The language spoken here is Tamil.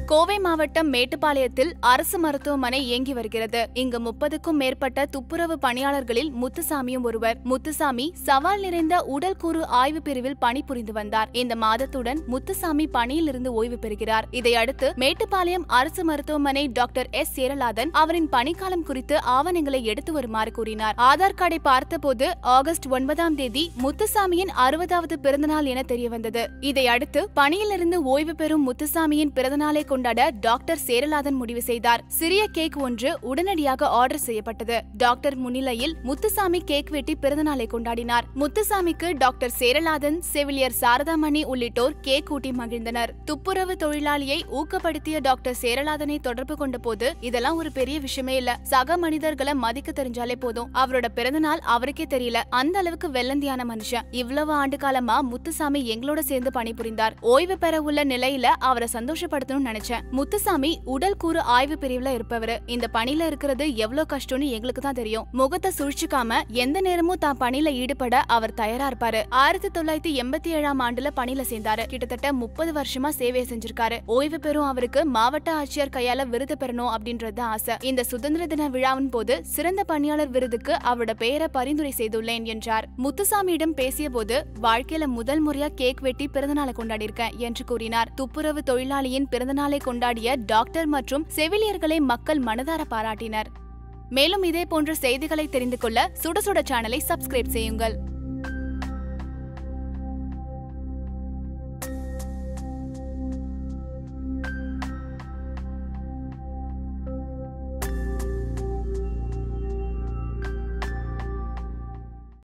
கோவை மாவட்டம் மேட்டுப்பாளையத்தில் அரசு மருத்துவமனை இயங்கி வருகிறது இங்கு முப்பதுக்கும் மேற்பட்ட துப்புரவு பணியாளர்களில் முத்துசாமியும் ஒருவர் முத்துசாமி சவால் நிறைந்த உடல் கூறு ஆய்வு பிரிவில் பணிபுரிந்து வந்தார் இந்த மாதத்துடன் முத்துசாமி பணியிலிருந்து ஓய்வு பெறுகிறார் இதையடுத்து மேட்டுப்பாளையம் அரசு மருத்துவமனை டாக்டர் எஸ் சேரலாதன் அவரின் பணிக்காலம் குறித்து ஆவணங்களை எடுத்து வருமாறு கூறினார் ஆதார் கார்டை பார்த்தபோது ஆகஸ்ட் ஒன்பதாம் தேதி முத்துசாமியின் அறுபதாவது பிறந்தநாள் என தெரியவந்தது இதையடுத்து பணியிலிருந்து ஓய்வு பெறும் முத்துசாமியின் பிறந்தநாளை கொண்டாட டாக்டர் சேரலாதன் முடிவு செய்தார் சிறிய கேக் ஒன்று உடனடியாக ஆர்டர் செய்யப்பட்டது டாக்டர் முன்னிலையில் முத்துசாமி கேக் வெட்டி பிறந்தநாளை கொண்டாடினார் முத்துசாமிக்கு டாக்டர் சேரலாதன் செவிலியர் சாரதாமணி உள்ளிட்டோர் கேக் ஊட்டி மகிழ்ந்தனர் துப்புரவு தொழிலாளியை ஊக்கப்படுத்திய டாக்டர் சேரலாதனை தொடர்பு கொண்ட போது இதெல்லாம் ஒரு பெரிய விஷயமே இல்ல சக மனிதர்களை மதிக்க தெரிஞ்சாலே போதும் அவரோட பிறந்தநாள் அவருக்கே தெரியல அந்த அளவுக்கு வெள்ளந்தியான மனுஷன் இவ்வளவு ஆண்டு காலமா முத்துசாமி எங்களோட சேர்ந்து பணிபுரிந்தார் ஓய்வு பெற உள்ள நிலையில அவரை சந்தோஷப்படுத்தணும்னு நினைச்சேன் முத்துசாமி உடல் கூறு ஆய்வு பிரிவுல இருப்பவரு இந்த பணியில இருக்கிறது எவ்வளவு கஷ்டம்னு எங்களுக்கு தான் தெரியும் முகத்தை சுழிச்சுக்காம எந்த நேரமும் தான் பணியில ஈடுபட அவர் தயாரா இருப்பாரு ஆயிரத்தி தொள்ளாயிரத்தி எண்பத்தி ஏழாம் ஆண்டுல பணியில சேர்ந்தாரு கிட்டத்தட்ட முப்பது வருஷமா சேவை செஞ்சிருக்காரு ஓய்வு பெறும் அவருக்கு மாவட்ட ஆட்சியர் கையால விருது பெறணும் அப்படின்றது ஆசை இந்த சுதந்திர தின விழாவின் போது சிறந்த பணியாளர் விருதுக்கு அவரோட பெயரை பரிந்துரை செய்துள்ளேன் என்றார் முத்துசாமியிடம் பேசிய போது வாழ்க்கையில முதல் முறையா கேக் வெட்டி பிறந்தநாளை கொண்டாடியிருக்கேன் என்று கூறினார் துப்புரவு தொழிலாளியின் பிறந்தநாளை கொண்டாடிய டாக்டர் மற்றும் செவிலியர்களை மக்கள் மனதார பாராட்டினர் மேலும் இதே போன்ற செய்திகளை தெரிந்து கொள்ள சுட சுட சேனலை சப்ஸ்கிரைப் செய்யுங்கள்